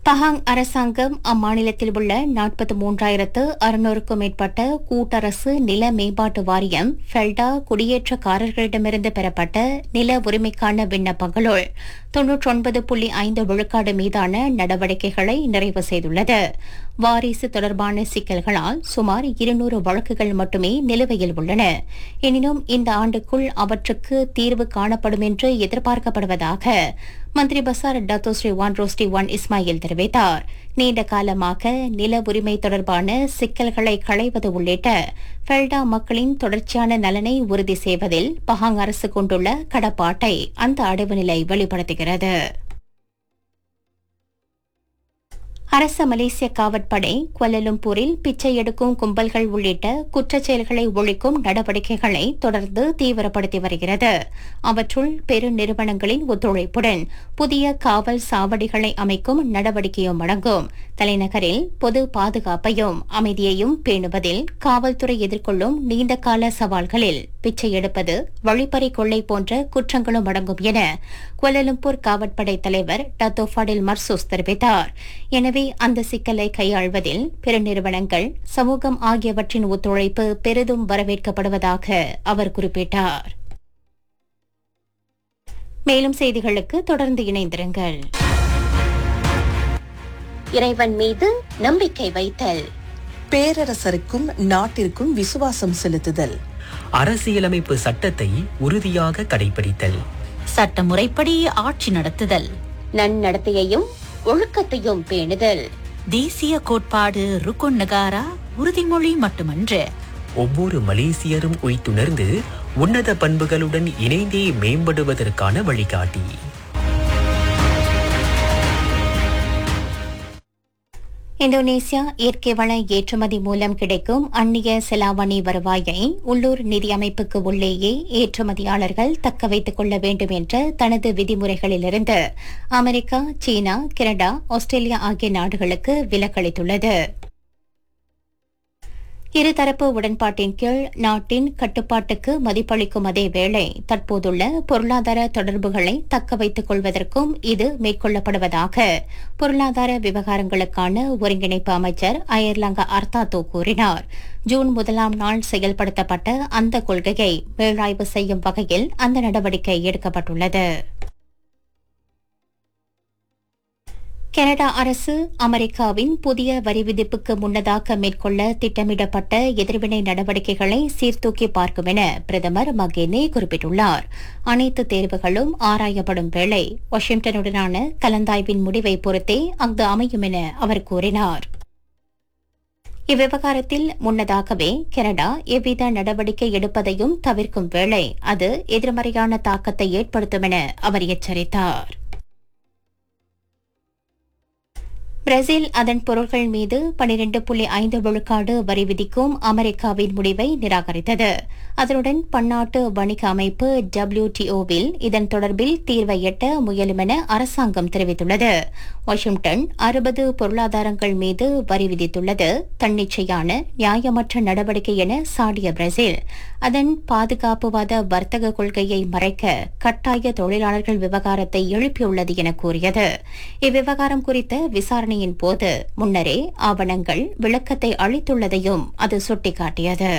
Pahang அரசாங்கம் அம்மாநிலத்தில் உள்ள நாற்பத்தி மூன்றாயிரத்து அறுநூறுக்கும் மேற்பட்ட கூட்டரசு நில மேம்பாட்டு வாரியம் ஃபெல்டா குடியேற்றக்காரர்களிடமிருந்து பெறப்பட்ட நில உரிமைக்கான விண்ணப்பங்களுள் தொன்னூற்றொன்பது புள்ளி ஐந்து விழுக்காடு மீதான நடவடிக்கைகளை நிறைவு செய்துள்ளது வாரிசு தொடர்பான சிக்கல்களால் சுமார் இருநூறு வழக்குகள் மட்டுமே நிலுவையில் உள்ளன எனினும் இந்த ஆண்டுக்குள் அவற்றுக்கு தீர்வு காணப்படும் என்று எதிர்பார்க்கப்படுவதாக மந்திரி பசார் Dato Sri Wan Rosdi Wan Ismail தெரிவித்தார் நீண்ட காலமாக நில உரிமை தொடர்பான சிக்கல்களை களைவது உள்ளிட்ட ஃபெல்டா மக்களின் தொடர்ச்சியான நலனை உறுதி செய்வதில் பஹாங் அரசு கொண்டுள்ள கடப்பாட்டை அந்த அடைவு நிலை வெளிப்படுத்துகிறது அரச மலேசிய காவற்படை குவலலும்பூரில் பிச்சை எடுக்கும் கும்பல்கள் உள்ளிட்ட குற்றச் செயல்களை ஒழிக்கும் நடவடிக்கைகளை தொடர்ந்து தீவிரப்படுத்தி வருகிறது அவற்றுள் பெரு நிறுவனங்களின் ஒத்துழைப்புடன் புதிய காவல் சாவடிகளை அமைக்கும் நடவடிக்கையும் அடங்கும் தலைநகரில் பொது பாதுகாப்பையும் அமைதியையும் பேணுவதில் காவல்துறை எதிர்கொள்ளும் நீண்டகால சவால்களில் பிச்சை எடுப்பது வழிப்பறி கொள்ளை போன்ற குற்றங்களும் அடங்கும் என குவலலும்பூர் காவற்படை தலைவர் டத்தோ ஃபடில் மர்சூஸ் தெரிவித்தார் எனவே அந்த சிக்கலை கையாள்வதில் பெருநிறுவனங்கள் சமூகம் ஆகியவற்றின் ஒத்துழைப்பு பெரிதும் வரவேற்கப்படுவதாக அவர் குறிப்பிட்டார் மேலும் செய்திகளுக்கு தொடர்ந்து இணைந்திருங்கள் இறைவன் மீது நம்பிக்கை வைத்தல் பேரரசருக்கும் நாட்டிற்கும் விசுவாசம் செலுத்துதல் அரசியலமைப்பு சட்டத்தை உறுதியாக கடைபிடித்தல் சட்டமுறைப்படி ஆட்சி நடத்துதல் நன்னடத்தையையும் ஒழுக்கத்தையும் பேணுதல் தேசிய கோட்பாடு ருக்குன் நகாரா உறுதிமொழி மட்டுமன்று ஒவ்வொரு மலேசியரும் உய்த்துணர்ந்து உன்னத பண்புகளுடன் இணைந்தே மேம்படுவதற்கான வழிகாட்டி இந்தோனேசியா இயற்கை வள ஏற்றுமதி மூலம் கிடைக்கும் அந்நிய செலாவணி வருவாயை உள்ளூர் நிதி அமைப்புக்கு உள்ளேயே ஏற்றுமதியாளர்கள் தக்க வைத்துக் கொள்ள வேண்டும் என்ற தனது விதிமுறைகளிலிருந்து அமெரிக்கா சீனா கனடா ஆஸ்திரேலியா ஆகிய நாடுகளுக்கு விலக்களித்துள்ளது இருதரப்பு உடன்பாட்டின் கீழ் நாட்டின் கட்டுப்பாட்டுக்கு மதிப்பளிக்கும் அதே வேளை தற்போதுள்ள பொருளாதார தொடர்புகளை தக்க வைத்துக் கொள்வதற்கும் இது மேற்கொள்ளப்படுவதாக பொருளாதார விவகாரங்களுக்கான ஒருங்கிணைப்பு அமைச்சர் அயர்லாங்க அர்த்தாத்தோ கூறினார் ஜூன் முதலாம் நாள் செயல்படுத்தப்பட்ட அந்த கொள்கையை மீளாய்வு செய்யும் வகையில் அந்த நடவடிக்கை எடுக்கப்பட்டுள்ளது கனடா அரசு அமெரிக்காவின் புதிய வரி விதிப்புக்கு முன்னதாக மேற்கொள்ள திட்டமிடப்பட்ட எதிர்வினை நடவடிக்கைகளை சீர்தூக்கி பார்க்கும் என பிரதமர் மகேனே குறிப்பிட்டுள்ளார் அனைத்து தேர்வுகளும் ஆராயப்படும் வேளை வாஷிங்டனுடனான கலந்தாய்வின் முடிவை பொறுத்தே அங்கு அமையும் என அவர் கூறினார் இவ்விவகாரத்தில் முன்னதாகவே கனடா எவ்வித நடவடிக்கை எடுப்பதையும் தவிர்க்கும் வேளை அது எதிர்மறையான தாக்கத்தை ஏற்படுத்தும் என அவர் எச்சரித்தார் பிரேசில் அதன் பொருட்கள் மீது பனிரெண்டு புள்ளி ஐந்து விழுக்காடு வரி விதிக்கும் அமெரிக்காவின் முடிவை நிராகரித்தது அதனுடன் பன்னாட்டு வணிக அமைப்பு டபிள்யூடிஓவில் இதன் தொடர்பில் தீர்வை எட்ட முயலும் என அரசாங்கம் தெரிவித்துள்ளது வாஷிங்டன் அறுபது பொருளாதாரங்கள் மீது வரி விதித்துள்ளது தன்னிச்சையான நியாயமற்ற நடவடிக்கை என சாடிய பிரேசில் அதன் பாதுகாப்புவாத வர்த்தக கொள்கையை மறைக்க கட்டாய தொழிலாளர்கள் விவகாரத்தை எழுப்பியுள்ளது என கூறியது இவ்விவகாரம் குறித்த விசாரணையின் போது முன்னரே ஆவணங்கள் விளக்கத்தை அளித்துள்ளதையும் அது சுட்டிக்காட்டியது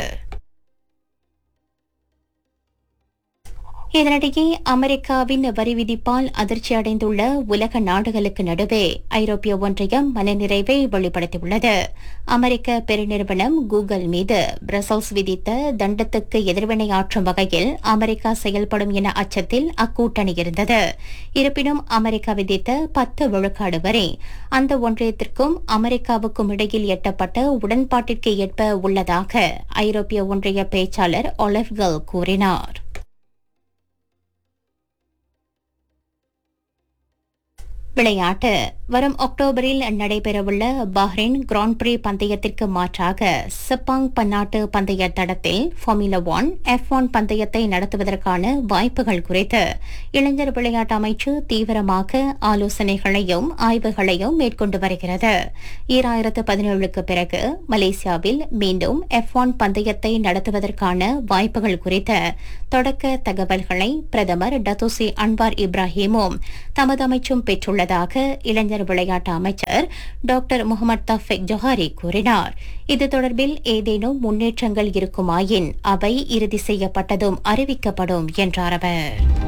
இதனிடையே அமெரிக்காவின் வரி விதிப்பால் அதிர்ச்சி அடைந்துள்ள உலக நாடுகளுக்கு நடுவே ஐரோப்பிய ஒன்றியம் மனநிறைவை வெளிப்படுத்தியுள்ளது அமெரிக்க பெருநிறுவனம் கூகுள் மீது பிரசல்ஸ் விதித்த தண்டத்துக்கு எதிர்வினையாற்றும் வகையில் அமெரிக்கா செயல்படும் என அச்சத்தில் அக்கூட்டணி இருந்தது இருப்பினும் அமெரிக்கா விதித்த பத்து விழுக்காடு வரை அந்த ஒன்றியத்திற்கும் அமெரிக்காவுக்கும் இடையில் எட்டப்பட்ட உடன்பாட்டிற்கு ஏற்ப உள்ளதாக ஐரோப்பிய ஒன்றிய பேச்சாளர் ஒலிவ்கல் கூறினார் விளையாட்டு வரும் அக்டோபரில் நடைபெறவுள்ள பஹ்ரைன் கிராண்ட் பிரீ பந்தயத்திற்கு மாற்றாக சிப்பாங் பன்னாட்டு பந்தய தடத்தில் ஃபார்முலா ஒன் எஃப் ஒன் பந்தயத்தை நடத்துவதற்கான வாய்ப்புகள் குறித்து இளைஞர் விளையாட்டு அமைச்சு தீவிரமாக ஆலோசனைகளையும் ஆய்வுகளையும் மேற்கொண்டு வருகிறது ஈராயிரத்து பதினேழுக்கு பிறகு மலேசியாவில் மீண்டும் எஃப் ஒன் பந்தயத்தை நடத்துவதற்கான வாய்ப்புகள் குறித்த தொடக்க தகவல்களை பிரதமர் டத்தோசி அன்வார் இப்ராஹிமும் தமது அமைச்சும் பெற்றுள்ளது உள்ளதாக இளைஞர் விளையாட்டு அமைச்சர் டாக்டர் முகமது தஃபிக் ஜொஹாரி கூறினார் இது தொடர்பில் ஏதேனும் முன்னேற்றங்கள் இருக்குமாயின் அவை இறுதி செய்யப்பட்டதும் அறிவிக்கப்படும் என்றார் அவர்